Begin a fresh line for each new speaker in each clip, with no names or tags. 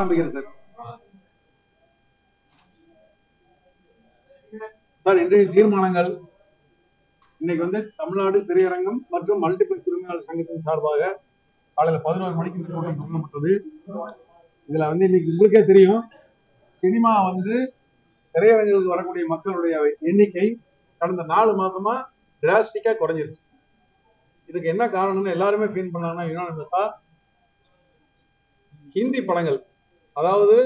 ஆரம்பிக்கிறேன் sir sir இன்றைய தீர்மானங்கள் இன்னைக்கு வந்து தமிழ்நாடு திரையரங்கம் மற்றும் மல்டிபிளெக்ஸ் உரிமையாளர் சங்கத்தின் சார்பாக காலையில பதினோரு மணிக்கு இந்த கூட்டம் தொடங்கப்பட்டது இதுல வந்து இன்னைக்கு உங்களுக்கே தெரியும் சினிமா வந்து திரையரங்குகளுக்கு வரக்கூடிய மக்களுடைய எண்ணிக்கை கடந்த நாலு மாசமா டிராஸ்டிக்கா குறைஞ்சிருச்சு இதுக்கு என்ன காரணம்னு எல்லாருமே ஃபீல் பண்ணாங்கன்னா யுனானிமஸா ஹிந்தி படங்கள் அதாவது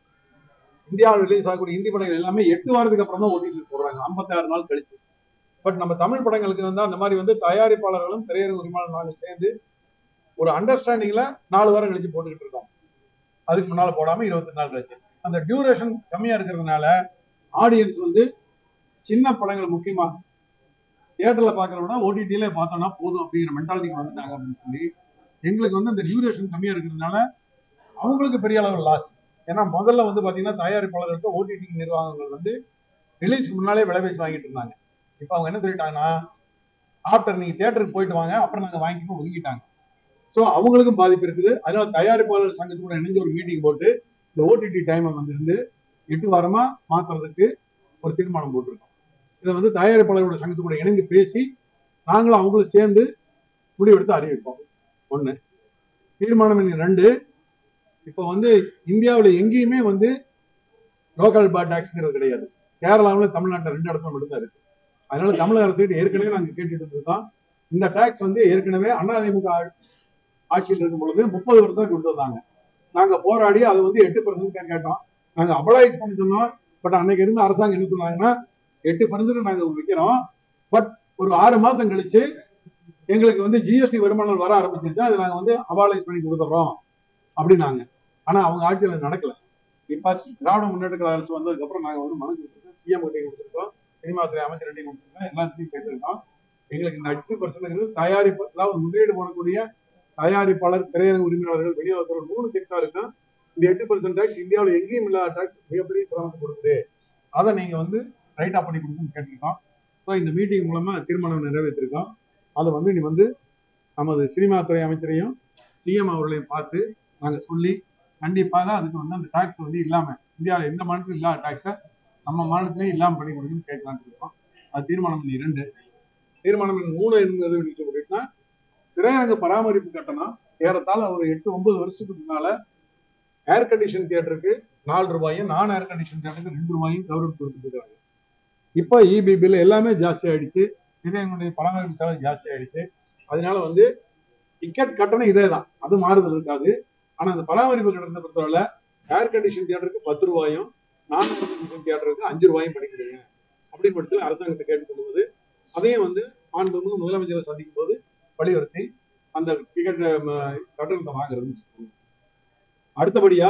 இந்தியாவில் ரிலீஸ் ஆகக்கூடிய ஹிந்தி படங்கள் எல்லாமே எட்டு வாரத்துக்கு அப்புறம் தான் ஓடிட்டு போடுறாங்க 56 நாள் கழிச்சு பட் நம்ம தமிழ் படங்களுக்கு வந்து அந்த மாதிரி வந்து தயாரிப்பாளர்களும் திரையரங்கு உரிமையாளர்களும் சேர்ந்து ஒரு அண்டர்ஸ்டாண்டிங்ல நாலு வாரம் கழிச்சு போட்டுக்கிட்டு இருக்கோம் அதுக்கு முன்னால போடாம இருபத்தி நாள் கழிச்சு அந்த டியூரேஷன் கம்மியா இருக்கிறதுனால ஆடியன்ஸ் வந்து சின்ன படங்கள் முக்கியமா தியேட்டர்ல பாக்குறத விட ஓடிடியில பார்த்தோம்னா போதும் அப்படிங்கிற மென்டாலிட்டிக்கு வந்துட்டாங்க அப்படின்னு சொல்லி எங்களுக்கு வந்து அந்த டியூரேஷன் கம்மியா இருக்கிறதுனால அவங்களுக்கு பெரிய அளவு லாஸ் ஏன்னா முதல்ல வந்து பாத்தீங்கன்னா தயாரிப்பாளர்களுக்கு ஓடிடி நிர்வாகங்கள் வந்து ரிலீஸ்க்கு முன்னாலே விலை பேசி வாங்கிட்டு இருந்தாங்க இப்போ அவங்க என்ன சொல்லிட்டாங்கன்னா ஆஃப்டர் நீங்க தியேட்டருக்கு போயிட்டு வாங்க அப்புறம் நாங்க வாங்கிக்கணும் ஒதுக்கிட்டாங்க ஸோ அவங்களுக்கும் பாதிப்பு இருக்குது அதனால தயாரிப்பாளர் சங்கத்தோட இணைஞ்சு ஒரு மீட்டிங் போட்டு இந்த ஓடிடி டைமை வந்து இருந்து எட்டு வாரமா மாத்துறதுக்கு ஒரு தீர்மானம் போட்டிருக்கோம் இதை வந்து தயாரிப்பாளர்களோட சங்கத்து கூட இணைந்து பேசி நாங்களும் அவங்களும் சேர்ந்து முடிவெடுத்து அறிவிப்போம் ஒண்ணு தீர்மானம் எண் ரெண்டு இப்போ வந்து இந்தியாவுல எங்கேயுமே வந்து லோக்கல் பா டாக்ஸ்ங்கிறது கிடையாது கேரளாவில் தமிழ்நாட்டில் ரெண்டு இடத்துல மட்டும்தான் இருக்கு அதனால தமிழக அரசு ஏற்கனவே நாங்க கேட்டுட்டு இருக்கோம் இந்த டாக்ஸ் வந்து ஏற்கனவே அதிமுக ஆ- ஆட்சியில் இருக்கும் பொழுது முப்பது வருஷம் கொண்டு வந்தாங்க நாங்க போராடி அதை வந்து எட்டு பர்சன்ட் கேட்டோம் நாங்க அபலாய்ஸ் பண்ணி சொன்னோம் பட் அன்னைக்கு இருந்த அரசாங்கம் என்ன சொன்னாங்கன்னா எட்டு பர்சன்ட் நாங்க வைக்கிறோம் பட் ஒரு ஆறு மாசம் கழிச்சு எங்களுக்கு வந்து ஜிஎஸ்டி வருமானம் வர ஆரம்பிச்சிருச்சு அதை நாங்க வந்து அபாலைஸ் பண்ணி கொடுத்துறோம் அப்படின்னாங்க ஆனா அவங்க ஆட்சியில நடக்கல இப்ப திராவிட முன்னேற்ற கழக அரசு வந்ததுக்கு அப்புறம் நாங்க வந்து மனு கொடுத்துருக்கோம் சிஎம் கிட்டே கொடுத்துருக்கோம் சினிமா துறை அமைச்சர்கிட்டையும் கொடுத்துருக்கோம் எல்லாத்தையும் கேட்டிருக்கோம் எங்களுக்கு இந்த எட்டு பர்சன்ட் தயாரிப்பு அதாவது முதலீடு போடக்கூடிய தயாரிப்பாளர் திரையரங்கு உரிமையாளர்கள் விநியோகத்தோர் மூணு செக்டாருக்கும் இந்த எட்டு பர்சன்ட் டாக்ஸ் இந்தியாவில் எங்கேயும் இல்லாத டாக்ஸ் மிகப்பெரிய சிரமத்தை கொடுக்குது அதை நீங்க வந்து ரைட்டா பண்ணி கொடுக்கணும்னு கேட்டிருக்கோம் ஸோ இந்த மீட்டிங் மூலமா தீர்மானம் நிறைவேற்றிருக்கோம் அதை வந்து நீ வந்து நமது சினிமா துறை அமைச்சரையும் சிஎம் அவர்களையும் பார்த்து நாங்க சொல்லி கண்டிப்பாக அதுக்கு வந்து அந்த டாக்ஸ் வந்து இல்லாம இந்தியாவில் எந்த மாநிலத்திலும் இல்லாத டாக்ஸை நம்ம மாநிலத்திலையும் இல்லாம பண்ணி கொடுக்கணும்னு கேட்கலான்னு இருக்கோம் அது தீர்மானம் எண் இரண்டு தீர்மானம் எண் மூணு என்பது அப்படின்னா திரையரங்கு பராமரிப்பு கட்டணம் ஏறத்தாழ ஒரு எட்டு ஒன்பது வருஷத்துக்கு முன்னால ஏர் கண்டிஷன் தியேட்டருக்கு நாலு ரூபாயும் நான் ஏர் கண்டிஷன் தியேட்டருக்கு ரெண்டு ரூபாயும் கவர்மெண்ட் கொடுத்துட்டு இருக்காங்க இப்போ இபி பில் எல்லாமே ஜாஸ்தி ஆயிடுச்சு திரையரங்குடைய பராமரிப்பு செலவு ஜாஸ்தி ஆயிடுச்சு அதனால வந்து டிக்கெட் கட்டணம் இதே தான் அது மாறுதல் இருக்காது ஆனா அந்த பராமரிப்பு கட்டணத்தை பொறுத்தவரை ஏர் கண்டிஷன் தியேட்டருக்கு பத்து ரூபாயும் நான் ஏர் கண்டிஷன் தியேட்டருக்கு அஞ்சு ரூபாயும் பண்ணிக்கிறீங்க அப்படின்னு பட்சத்தில் அரசாங்கத்தை கேட்டுக்கொள்வது அதையும் வந்து மாண்புமிகு முதலமைச்சரை சந்திக்கும் போது வலியுறுத்தி அந்த டிக்கெட் கட்டணத்தை வாங்குறது அடுத்தபடியா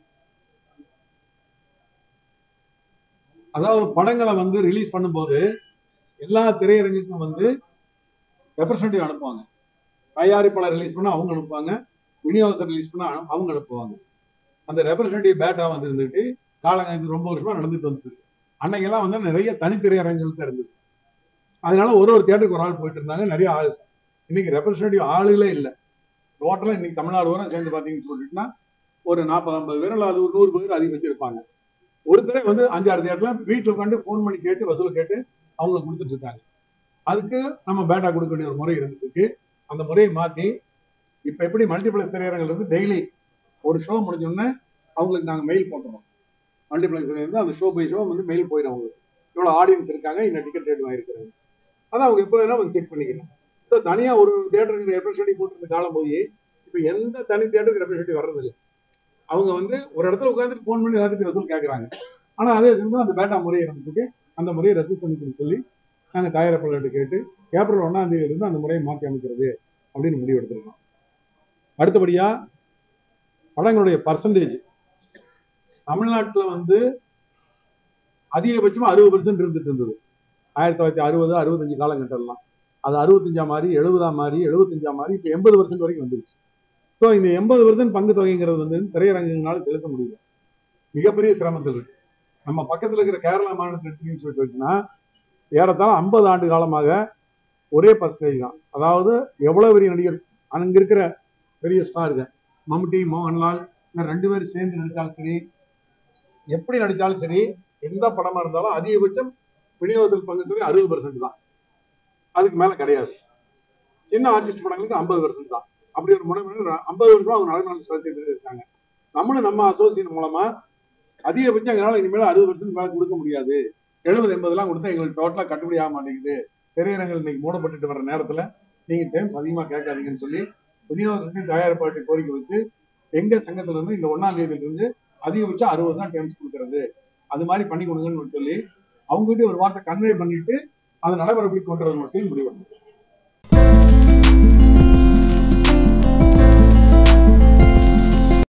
அதாவது படங்களை வந்து ரிலீஸ் பண்ணும்போது எல்லா திரையரங்குக்கும் வந்து ரெப்ரசன்டேட்டிவ் அனுப்புவாங்க தயாரிப்பாளர் ரிலீஸ் பண்ணா அவங்க அனுப்புவாங்க விநியோகத்தை ரிலீஸ் பண்ணா அனு- அவங்க அனுப்புவாங்க அந்த ரெப்ரசன்டேட்டிவ் பேட்டா வந்து இருந்துட்டு காலங்க இது ரொம்ப வருஷமா நடந்துட்டு வந்துட்டு இருக்கு. அன்னைக்கெல்லாம் வந்து நிறைய தனித்திரையரங்குகள் தான் இருந்தது அதனால ஒரு ஒரு தியேட்டருக்கு ஒரு ஆள் போயிட்டு இருந்தாங்க நிறைய ஆள் இன்னைக்கு ரெப்ரசன்டேட்டிவ் ஆளுகளே இல்லை டோட்டலா இன்னைக்கு தமிழ்நாடு வரை சேர்ந்து பாத்தீங்கன்னு சொல்லிட்டுனா ஒரு நாற்பது ஐம்பது பேர் அல்லது ஒரு நூறு பேர் அதிகம் வச்சிருப்பாங்க ஒருத்தரே வந்து அஞ்சாறு தியேட்டர்ல வீட்டுல உட்காந்து ஃபோன் பண்ணி கேட்டு வசூல் கேட்டு அவங்களுக்கு கொடுத்துட்டு இருக்காங்க அதுக்கு நம்ம பேட்டா கொடுக்க வேண்டிய ஒரு முறை இருந்துட்டு இருக்கு அந்த முறையை மாத்தி இப்ப எப்படி மல்டிபிளெக்ஸ் திரையரங்கில் இருந்து டெய்லி ஒரு ஷோ முடிஞ்சோடனே அவங்களுக்கு நாங்க மெயில் போட்டுறோம் மல்டிபிளெக்ஸ் இருந்து அந்த ஷோ பை ஷோ வந்து மெயில் போயிடும் அவங்களுக்கு இவ்வளவு ஆடியன்ஸ் இருக்காங்க இந்த டிக்கெட் ரேட் வாங்கிருக்காங்க அதை அவங்க எப்போ வேணா வந்து செக் பண்ணிக்கலாம் ஸோ தனியா ஒரு தியேட்டருக்கு ரெப்ரஸன்டேட்டிவ் போட்டிருந்த காலம் போய் இப்போ எந்த தனி தியேட்டருக்கு ரெப்ரஸன்டேட்டிவ் வர்றதில்லை அவங்க வந்து ஒரு இடத்துல உட்காந்துட்டு ஃபோன் பண்ணி எல்லாத்துக்கும் வசூல் கேட்குறாங்க ஆனா அதே சமயம் அந்த பேட்டா முறை இருந்துட்டு அந்த முறையை ரத்து பண்ணிக்கணும்னு சொல்லி நாங்கள் தயாரிப்பாளர்கிட்ட கேட்டு ஏப்ரல் ஒன்னாம் தேதி இருந்து அந்த முறையை மாற்றி அமைக்கிறது அப்படின்னு முடிவு எடுத்திருக்கோம் அடுத்தபடியா படங்களுடைய பர்சன்டேஜ் தமிழ்நாட்டுல வந்து அதிகபட்சமா அறுபது பெர்சன்ட் இருந்துட்டு இருந்தது ஆயிரத்தி தொள்ளாயிரத்தி அறுபது அறுபத்தஞ்சு காலகட்டம்லாம் அது அறுபத்தஞ்சா மாறி எழுபதா மாறி எழுபத்தஞ்சா மாறி இப்போ எண்பது பர்சன்ட் வரைக்கும் வந்துருச்சு ஸோ இந்த எண்பது பர்சன்ட் பங்கு தொகைங்கிறது வந்து திரையரங்குனால செலுத்த முடியல மிகப்பெரிய சிரமத்தில் இருக்கு நம்ம பக்கத்துல இருக்கிற கேரளா மாநிலத்தில் எடுத்தீங்கன்னு சொல்லிட்டு வச்சுன்னா ஏறத்தாழ ஐம்பது ஆண்டு காலமாக ஒரே பர்சன்டேஜ் தான் அதாவது எவ்வளவு பெரிய நடிகர் அங்க இருக்கிற பெரிய ஸ்டாருங்க மம்முட்டி மோகன்லால் இல்ல ரெண்டு பேரும் சேர்ந்து நடிச்சாலும் சரி எப்படி நடிச்சாலும் சரி எந்த படமா இருந்தாலும் அதிகபட்சம் விநியோகத்தில் பங்கு தொகை அறுபது பர்சன்ட் தான் அதுக்கு மேல கிடையாது சின்ன ஆர்டிஸ்ட் படங்களுக்கு ஐம்பது பர்சன்ட் தான் அப்படி ஒரு முறை ஐம்பது வருஷம் அவங்க நலன் செலுத்திட்டு இருக்காங்க நம்மளும் நம்ம அசோசியேஷன் மூலமா அதிகபட்சம் எங்களால இனிமேல் அறுபது பர்சன்ட் மேல கொடுக்க முடியாது எழுபது எண்பதுலாம் கொடுத்தா எங்களுக்கு டோட்டலா கட்டுப்படி ஆக மாட்டேங்குது திரையரங்கள் இன்னைக்கு மூடப்பட்டுட்டு வர நேரத்துல நீங்க டைம்ஸ் அதிகமா கேட்காதீங்கன்னு சொல்லி விநியோகத்தின் தயாரிப்பாட்டு கோரிக்கை வச்சு எங்க சங்கத்துல இருந்து இந்த ஒன்னாம் தேதியில இருந்து அதிகபட்சம் அறுபது தான் டைம்ஸ் கொடுக்கறது அது மாதிரி பண்ணி கொடுங்கன்னு சொல்லி அவங்ககிட்ட ஒரு வார்த்தை கன்வே பண்ணிட்டு அதை நடைமுறைப்படி கொண்டு வரணும் முடிவு பண்ணணும்